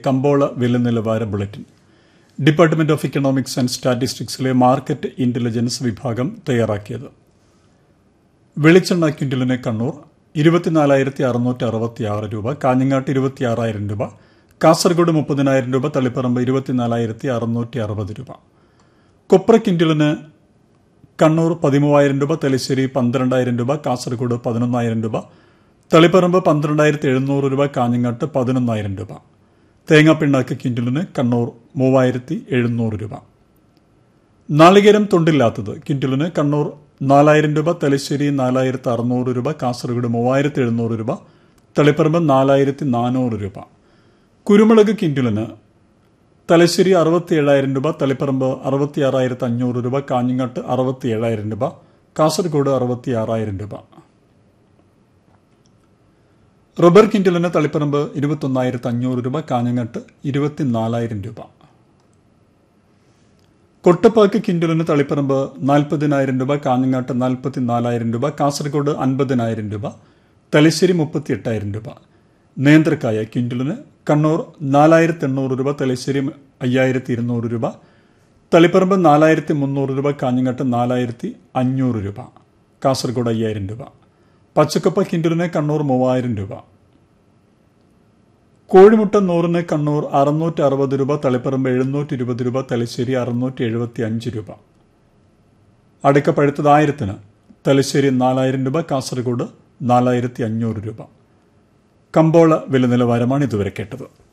കമ്പോള വില നിലവാര bulletin department of economics and സ്റ്റാറ്റിസ്റ്റിക്സിലെ മാർക്കറ്റ് ഇന്റലിജൻസ് വിഭാഗം തയ്യാറാക്കിയത് വെളിച്ചെണ്ണ ക്വിന്റലിന് കണ്ണൂർ ഇരുപത്തിനാലായിരത്തി അറുന്നൂറ്റി അറുപത്തി ആറ് രൂപ കാഞ്ഞങ്ങാട്ട് ഇരുപത്തിയാറായിരം രൂപ കാസർഗോഡ് മുപ്പതിനായിരം രൂപ തളിപ്പറമ്പ് ഇരുപത്തിനാലായിരത്തി അറുന്നൂറ്റി അറുപത് രൂപ കൊപ്ര ക്വിന്റലിന് കണ്ണൂർ പതിമൂവായിരം രൂപ തലശ്ശേരി പന്ത്രണ്ടായിരം രൂപ കാസർഗോഡ് പതിനൊന്നായിരം രൂപ തളിപ്പറമ്പ് പന്ത്രണ്ടായിരത്തി എഴുന്നൂറ് രൂപ കാഞ്ഞങ്ങാട്ട് പതിനൊന്നായിരം രൂപ തേങ്ങാപ്പിണ്ണാക്ക് ക്വിന്റലിന് കണ്ണൂർ മൂവായിരത്തി എഴുന്നൂറ് രൂപ നാളികേരം തൊണ്ടില്ലാത്തത് ക്വിന്റലിന് കണ്ണൂർ നാലായിരം രൂപ തലശ്ശേരി നാലായിരത്തി അറുന്നൂറ് രൂപ കാസർഗോഡ് മൂവായിരത്തി എഴുന്നൂറ് രൂപ തളിപ്പറമ്പ് നാലായിരത്തി നാനൂറ് രൂപ കുരുമുളക് ക്വിന്റലിന് തലശ്ശേരി അറുപത്തി ഏഴായിരം രൂപ തളിപ്പറമ്പ് അറുപത്തി ആറായിരത്തി അഞ്ഞൂറ് രൂപ കാഞ്ഞങ്ങാട്ട് അറുപത്തി ഏഴായിരം രൂപ കാസർഗോഡ് അറുപത്തി ആറായിരം രൂപ റബ്ബർ ക്വിന്റലിന് തളിപ്പറമ്പ് ഇരുപത്തൊന്നായിരത്തി അഞ്ഞൂറ് രൂപ കാഞ്ഞങ്ങാട്ട് ഇരുപത്തിനാലായിരം രൂപ കൊട്ടപ്പാക്ക് കിൻഡലിന് തളിപ്പറമ്പ് നാൽപ്പതിനായിരം രൂപ കാഞ്ഞങ്ങാട്ട് നാൽപ്പത്തി നാലായിരം രൂപ കാസർഗോഡ് അൻപതിനായിരം രൂപ തലശ്ശേരി മുപ്പത്തി എട്ടായിരം രൂപ നേന്ത്രക്കായ ക്വിന്റലിന് കണ്ണൂർ നാലായിരത്തി എണ്ണൂറ് രൂപ തലശ്ശേരി അയ്യായിരത്തി ഇരുന്നൂറ് രൂപ തളിപ്പറമ്പ് നാലായിരത്തി മുന്നൂറ് രൂപ കാഞ്ഞങ്ങാട്ട് നാലായിരത്തി അഞ്ഞൂറ് രൂപ കാസർഗോഡ് അയ്യായിരം രൂപ പച്ചക്കപ്പ കിൻഡലിന് കണ്ണൂർ മൂവായിരം രൂപ കോഴിമുട്ട നൂറിന് കണ്ണൂർ അറുന്നൂറ്റി അറുപത് രൂപ തളിപ്പറമ്പ് എഴുന്നൂറ്റി ഇരുപത് രൂപ തലശ്ശേരി അറുന്നൂറ്റി എഴുപത്തി അഞ്ച് രൂപ അടയ്ക്ക പഴുത്തത് ആയിരത്തിന് തലശ്ശേരി നാലായിരം രൂപ കാസർഗോഡ് നാലായിരത്തി അഞ്ഞൂറ് രൂപ കമ്പോള വില നിലവാരമാണ് ഇതുവരെ കേട്ടത്